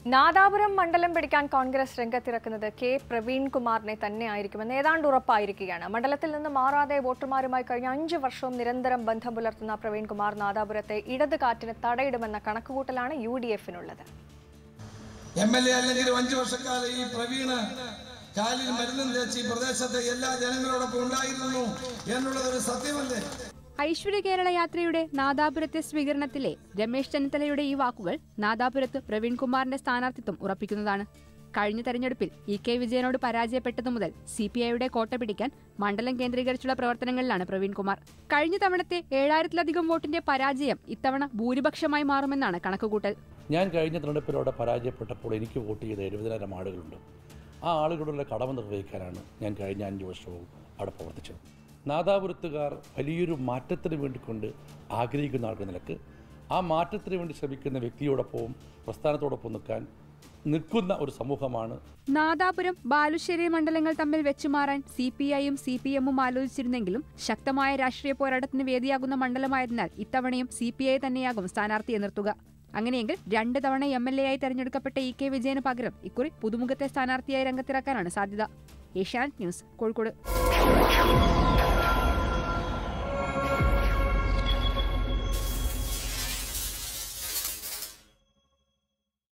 നാദാപുരം മണ്ഡലം പിടിക്കാൻ കോൺഗ്രസ് രംഗത്തിറക്കുന്നത് കെ പ്രവീൺ കുമാറിനെ തന്നെ ആയിരിക്കുമെന്ന് ഏതാണ്ട് ഉറപ്പായിരിക്കുകയാണ് മണ്ഡലത്തിൽ നിന്ന് മാറാതെ വോട്ടർമാരുമായി കഴിഞ്ഞ അഞ്ച് വർഷവും നിരന്തരം ബന്ധം പുലർത്തുന്ന പ്രവീൺ കുമാർ നാദാപുരത്തെ ഇടത് കാറ്റിന് തടയിടുമെന്ന കണക്കുകൂട്ടലാണ് യു ഡി എഫിനുള്ളത് എം എൽ എ അല്ലെങ്കിൽ അഞ്ചു വർഷക്കാലം ഈ പ്രവീണ് കാലിൽ മരുന്നും തേച്ച് ഈ പ്രദേശത്തെ എല്ലാ ജനങ്ങളോടൊപ്പം ഉണ്ടായിരുന്നു എന്നുള്ളത് ഒരു സത്യമല്ലേ ഐശ്വര്യ കേരള യാത്രയുടെ നാദാപുരത്തെ സ്വീകരണത്തിലെ രമേശ് ചെന്നിത്തലയുടെ ഈ വാക്കുകൾ നാദാപുരത്ത് പ്രവീൺകുമാറിന്റെ സ്ഥാനാർത്ഥിത്വം ഉറപ്പിക്കുന്നതാണ് കഴിഞ്ഞ തെരഞ്ഞെടുപ്പിൽ ഇ കെ വിജയനോട് പരാജയപ്പെട്ടതു മുതൽ സി പി ഐയുടെ കോട്ട പിടിക്കാൻ മണ്ഡലം കേന്ദ്രീകരിച്ചുള്ള പ്രവർത്തനങ്ങളിലാണ് പ്രവീൺകുമാർ കഴിഞ്ഞ തവണത്തെ ഏഴായിരത്തിലധികം വോട്ടിന്റെ പരാജയം ഇത്തവണ ഭൂരിപക്ഷമായി മാറുമെന്നാണ് കണക്കുകൂട്ടൽ ഞാൻ കഴിഞ്ഞ തിരഞ്ഞെടുപ്പിലൂടെ പരാജയപ്പെട്ടപ്പോൾ എനിക്ക് വോട്ട് ചെയ്ത എഴുപതിനായിരം ആളുകളുണ്ട് ആ ആളുകളുടെ കടമ നിർവഹിക്കാനാണ് ഞാൻ കഴിഞ്ഞ അഞ്ച് വർഷവും അവിടെ പ്രവർത്തിച്ചത് നാദാപുരത്തുകാർ വലിയൊരു മാറ്റത്തിന് വേണ്ടിക്കൊണ്ട് ആഗ്രഹിക്കുന്ന ആളുടെ നിലക്ക് ആ മാറ്റത്തിന് വേണ്ടി ശ്രമിക്കുന്ന വ്യക്തിയോടൊപ്പവും പ്രസ്ഥാനത്തോടൊപ്പം നിൽക്കാൻ നിൽക്കുന്ന ഒരു സമൂഹമാണ് നാദാപുരം ബാലുശ്ശേരി മണ്ഡലങ്ങൾ തമ്മിൽ വെച്ചുമാറാൻ സി പി ഐയും സി പി എമ്മും ആലോചിച്ചിരുന്നെങ്കിലും ശക്തമായ രാഷ്ട്രീയ പോരാട്ടത്തിന് വേദിയാകുന്ന മണ്ഡലമായതിനാൽ ഇത്തവണയും സി പി ഐ തന്നെയാകും സ്ഥാനാർത്ഥിയെ നിർത്തുക അങ്ങനെയെങ്കിൽ രണ്ട് തവണ എം എൽ എ ആയി തെരഞ്ഞെടുക്കപ്പെട്ട ഇ കെ വിജയന് പകരം ഇക്കുറി പുതുമുഖത്തെ സ്ഥാനാർത്ഥിയായി രംഗത്തിറക്കാനാണ് സാധ്യത ഏഷ്യാനെറ്റ് ന്യൂസ് കോഴിക്കോട്